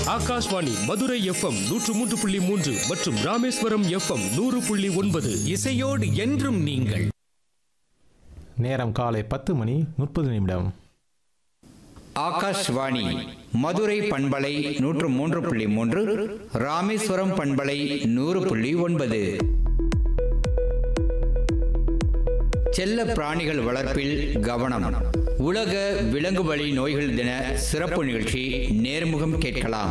Akashvani Madurai FM நூற்று மூன்று புள்ளி மூன்று மற்றும் ராமேஸ்வரம் எஃப்எம் நூறு புள்ளி ஒன்பது இசையோடு என்றும் நீங்கள் நேரம் காலை பத்து மணி முப்பது நிமிடம் ஆகாஷ்வாணி மதுரை பண்பலை நூற்று மூன்று புள்ளி மூன்று ராமேஸ்வரம் பண்பலை நூறு புள்ளி ஒன்பது செல்ல பிராணிகள் வளர்ப்பில் கவனம் உலக விலங்கு வழி நோய்கள் தின சிறப்பு நிகழ்ச்சி நேர்முகம் கேட்கலாம்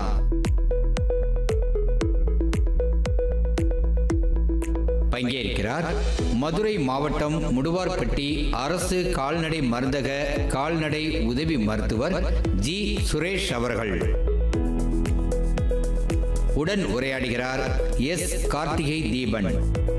பங்கேற்கிறார் மதுரை மாவட்டம் முடுவார்பட்டி அரசு கால்நடை மருந்தக கால்நடை உதவி மருத்துவர் ஜி சுரேஷ் அவர்கள் உடன் உரையாடுகிறார் எஸ் கார்த்திகை தீபன்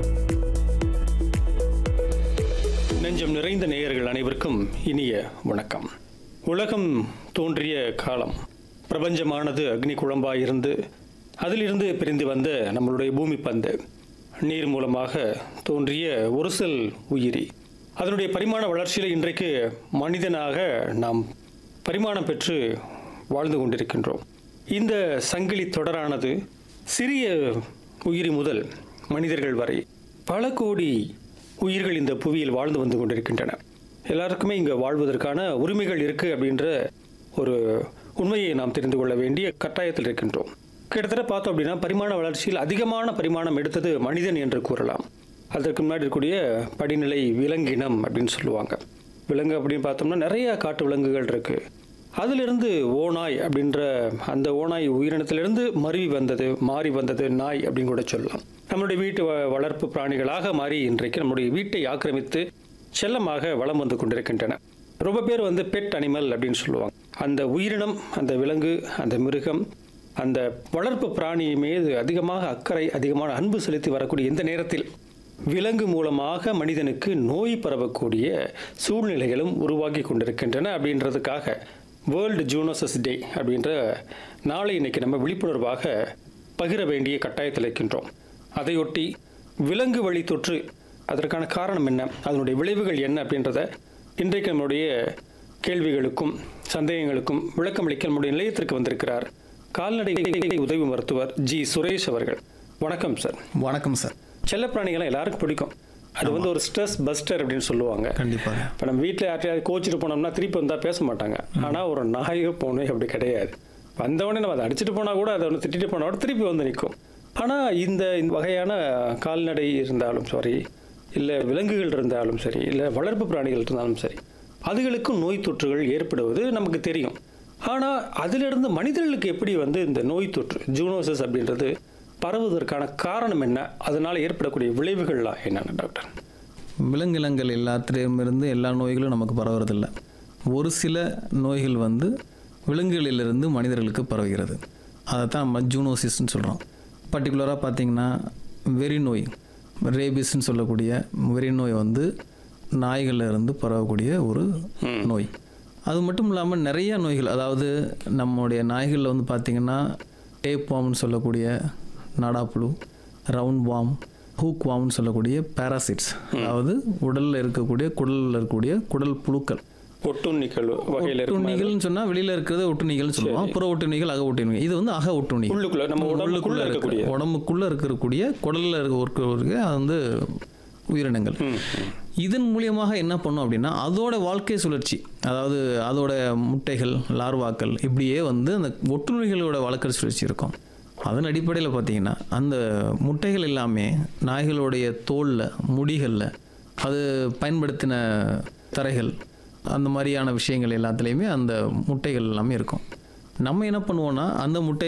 நெஞ்சம் நிறைந்த நேயர்கள் அனைவருக்கும் இனிய வணக்கம் உலகம் தோன்றிய காலம் பிரபஞ்சமானது அக்னி குழம்பாயிருந்து அதிலிருந்து பிரிந்து வந்த நம்மளுடைய பூமி பந்து நீர் மூலமாக தோன்றிய ஒரு செல் உயிரி அதனுடைய பரிமாண வளர்ச்சியில் இன்றைக்கு மனிதனாக நாம் பரிமாணம் பெற்று வாழ்ந்து கொண்டிருக்கின்றோம் இந்த சங்கிலி தொடரானது சிறிய உயிரி முதல் மனிதர்கள் வரை பல கோடி உயிர்கள் இந்த புவியில் வாழ்ந்து வந்து கொண்டிருக்கின்றன எல்லாருக்குமே இங்கே வாழ்வதற்கான உரிமைகள் இருக்குது அப்படின்ற ஒரு உண்மையை நாம் தெரிந்து கொள்ள வேண்டிய கட்டாயத்தில் இருக்கின்றோம் கிட்டத்தட்ட பார்த்தோம் அப்படின்னா பரிமாண வளர்ச்சியில் அதிகமான பரிமாணம் எடுத்தது மனிதன் என்று கூறலாம் அதற்கு முன்னாடி இருக்கக்கூடிய படிநிலை விலங்கினம் அப்படின்னு சொல்லுவாங்க விலங்கு அப்படின்னு பார்த்தோம்னா நிறைய காட்டு விலங்குகள் இருக்குது அதிலிருந்து ஓநாய் அப்படின்ற அந்த ஓநாய் உயிரினத்திலிருந்து மருவி வந்தது மாறி வந்தது நாய் அப்படின்னு கூட சொல்லலாம் நம்மளுடைய வீட்டு வ- வளர்ப்பு பிராணிகளாக மாறி இன்றைக்கு நம்முடைய வீட்டை ஆக்கிரமித்து செல்லமாக வலம் வந்து கொண்டிருக்கின்றன ரொம்ப பேர் வந்து பெட் அனிமல் அப்படின்னு சொல்லுவாங்க அந்த உயிரினம் அந்த விலங்கு அந்த மிருகம் அந்த வளர்ப்பு பிராணி மீது அதிகமாக அக்கறை அதிகமான அன்பு செலுத்தி வரக்கூடிய இந்த நேரத்தில் விலங்கு மூலமாக மனிதனுக்கு நோய் பரவக்கூடிய சூழ்நிலைகளும் உருவாகி கொண்டிருக்கின்றன அப்படின்றதுக்காக வேர்ல்டு ஜூனோசஸ் டே அப்படின்ற நாளை இன்னைக்கு நம்ம விழிப்புணர்வாக பகிர வேண்டிய கட்டாயத்தில் இருக்கின்றோம் அதையொட்டி விலங்கு வழி தொற்று அதற்கான காரணம் என்ன அதனுடைய விளைவுகள் என்ன அப்படின்றத இன்றைக்கு நம்முடைய கேள்விகளுக்கும் சந்தேகங்களுக்கும் விளக்கமளிக்க நம்முடைய நிலையத்திற்கு வந்திருக்கிறார் கால்நடை உதவி மருத்துவர் ஜி சுரேஷ் அவர்கள் வணக்கம் சார் வணக்கம் சார் செல்லப்பிராணிகளை எல்லாருக்கும் பிடிக்கும் அது வந்து ஒரு ஸ்ட்ரெஸ் பஸ்டர் அப்படின்னு சொல்லுவாங்க கண்டிப்பாக இப்போ நம்ம வீட்டில் யார்ட்டையாவது கோச்சிட்டு போனோம்னா திருப்பி வந்தால் பேச மாட்டாங்க ஆனால் ஒரு நாயோ பூனை அப்படி கிடையாது வந்தவொடனே நம்ம அதை அடிச்சுட்டு போனால் கூட அதை ஒன்று திட்டிட்டு போனால் கூட திருப்பி வந்து நிற்கும் ஆனால் இந்த இந்த வகையான கால்நடை இருந்தாலும் சரி இல்லை விலங்குகள் இருந்தாலும் சரி இல்லை வளர்ப்பு பிராணிகள் இருந்தாலும் சரி அதுகளுக்கும் நோய் தொற்றுகள் ஏற்படுவது நமக்கு தெரியும் ஆனால் அதிலிருந்து மனிதர்களுக்கு எப்படி வந்து இந்த நோய் தொற்று ஜூனோசஸ் அப்படின்றது பரவுவதற்கான காரணம் என்ன அதனால் ஏற்படக்கூடிய விளைவுகள்லாம் என்னென்ன டாக்டர் விலங்கினங்கள் எல்லாத்திலிருந்து எல்லா நோய்களும் நமக்கு பரவுறதில்ல ஒரு சில நோய்கள் வந்து விலங்குகளிலிருந்து மனிதர்களுக்கு பரவுகிறது அதை தான் நம்ம ஜூனோசிஸ்ன்னு சொல்கிறோம் பர்டிகுலராக பார்த்தீங்கன்னா வெறி நோய் ரேபிஸ்ன்னு சொல்லக்கூடிய வெறி நோய் வந்து நாய்கள்ல இருந்து பரவக்கூடிய ஒரு நோய் அது மட்டும் இல்லாமல் நிறைய நோய்கள் அதாவது நம்முடைய நாய்களில் வந்து பார்த்திங்கன்னா டேப் வாம்னு சொல்லக்கூடிய நாடாப்புழு ரவுண்ட் வாம் ஹூக் வாம்னு சொல்லக்கூடிய பேராசிட்ஸ் அதாவது உடலில் இருக்கக்கூடிய குடலில் இருக்கக்கூடிய குடல் புழுக்கள் ஒட்டுண்ணிகள் வகையில் இருக்கும் ஒட்டுண்ணிகள்னு சொன்னா வெளியில இருக்கிறது ஒட்டுண்ணிகள்னு சொல்லுவோம் புற ஒட்டுண்ணிகள் அக ஒட்டுண்ணிகள் இது வந்து அக ஒட்டுண்ணி உள்ளுக்குள்ள, நம்ம உடம்புக்குள்ள இருக்கக்கூடிய. உடம்புக்குள்ள இருக்கக்கூடிய குடல்ல இருக்கக்கூடிய அது வந்து உயிரினங்கள் இதன் மூலியமாக என்ன பண்ணும் அப்படின்னா அதோட வாழ்க்கை சுழற்சி அதாவது அதோட முட்டைகள் லார்வாக்கள் இப்படியே வந்து அந்த ஒட்டுண்ணிகளோட வாழ்க்கை சுழற்சி இருக்கும் அதன் அடிப்படையில் பார்த்தீங்கன்னா அந்த முட்டைகள் எல்லாமே நாய்களுடைய தோலில் முடிகளில் அது பயன்படுத்தின தரைகள் அந்த மாதிரியான விஷயங்கள் எல்லாத்துலேயுமே அந்த முட்டைகள் எல்லாமே இருக்கும் நம்ம என்ன பண்ணுவோம்னா அந்த முட்டை